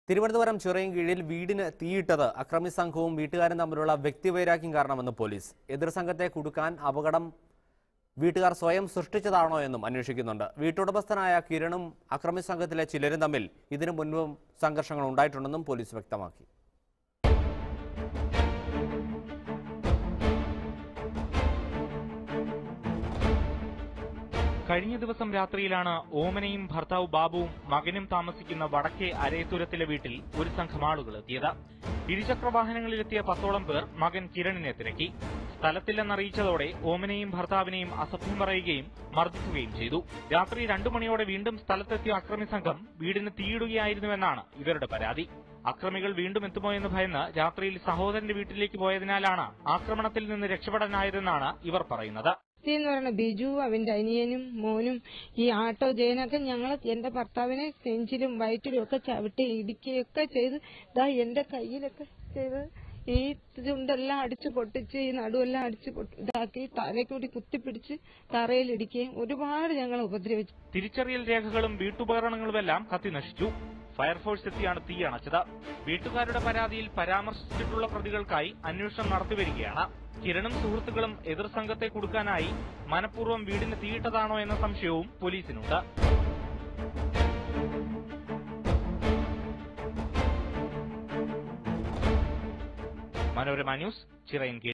തിരുവനന്തപുരം ചിറയൻകീഴിൽ വീടിന് തീയിട്ടത് അക്രമി സംഘവും വീട്ടുകാരും തമ്മിലുള്ള വ്യക്തിവൈരാഗ്യം കാരണമെന്ന് പോലീസ് എതിർ സംഘത്തെ കുടുക്കാൻ അപകടം വീട്ടുകാർ സ്വയം സൃഷ്ടിച്ചതാണോ എന്നും അന്വേഷിക്കുന്നുണ്ട് വീട്ടുടമസ്ഥനായ കിരണും അക്രമി സംഘത്തിലെ ചിലരും തമ്മിൽ ഇതിനു മുൻപും സംഘർഷങ്ങൾ ഉണ്ടായിട്ടുണ്ടെന്നും പോലീസ് വ്യക്തമാക്കി കഴിഞ്ഞ ദിവസം രാത്രിയിലാണ് ഓമനയും ഭർത്താവ് ബാബുവും മകനും താമസിക്കുന്ന വടക്കേ അരയത്തുരത്തിലെ വീട്ടിൽ ഒരു സംഘം ആളുകൾ എത്തിയത് ഇരുചക്രവാഹനങ്ങളിലെത്തിയ പത്തോളം പേർ മകൻ കിരണിനെ തിരക്കി സ്ഥലത്തില്ലെന്നറിയിച്ചതോടെ ഓമനയും ഭർത്താവിനെയും അസഭ്യം പറയുകയും മർദ്ദിക്കുകയും ചെയ്തു രാത്രി രണ്ടു മണിയോടെ വീണ്ടും സ്ഥലത്തെത്തിയ അക്രമി സംഘം വീടിന് തീയിടുകയായിരുന്നുവെന്നാണ് ഇവരുടെ പരാതി അക്രമികൾ വീണ്ടും എത്തുമോ എന്ന് ഭയന്ന് രാത്രിയിൽ സഹോദരന്റെ വീട്ടിലേക്ക് പോയതിനാലാണ് ആക്രമണത്തിൽ നിന്ന് രക്ഷപ്പെടാനായതെന്നാണ് ഇവർ പറയുന്നത് എന്ന് പറയുന്ന ബിജു അവന്റെ അനിയനും മോനും ഈ ആട്ടോ ജയനൊക്കെ ഞങ്ങൾ എന്റെ ഭർത്താവിനെ നെഞ്ചിലും വയറ്റിലും ഒക്കെ ചവിട്ടി ഇടിക്കുകയൊക്കെ ചെയ്ത് ഇതാ എന്റെ കയ്യിലൊക്കെ ചെയ്ത് ഈ ചുണ്ടെല്ലാം അടിച്ചു പൊട്ടിച്ച് ഈ നടുവെല്ലാം അടിച്ച് പൊട്ടി- ഇതാക്കി തലക്കൂടി കുത്തിപ്പിടിച്ച് തറയിലിടിക്കുകയും ഒരുപാട് ഞങ്ങൾ ഉപദ്രവിച്ചു തിരിച്ചറിയൽ രേഖകളും വീട്ടുപകരണങ്ങളുമെല്ലാം കത്തി നശിച്ചു ഫയർഫോഴ്സ് എത്തിയാണ് തീ അണച്ചത് വീട്ടുകാരുടെ പരാതിയിൽ പരാമർശിച്ചിട്ടുള്ള പ്രതികൾക്കായി അന്വേഷണം നടത്തിവരികയാണ് കിരണും സുഹൃത്തുക്കളും എതിർ സംഘത്തെ കൊടുക്കാനായി മനഃപൂർവ്വം വീടിന് തീയിട്ടതാണോ എന്ന സംശയവും പോലീസിനുണ്ട് മനോരമ ന്യൂസ് ചിറയൻകീഴ്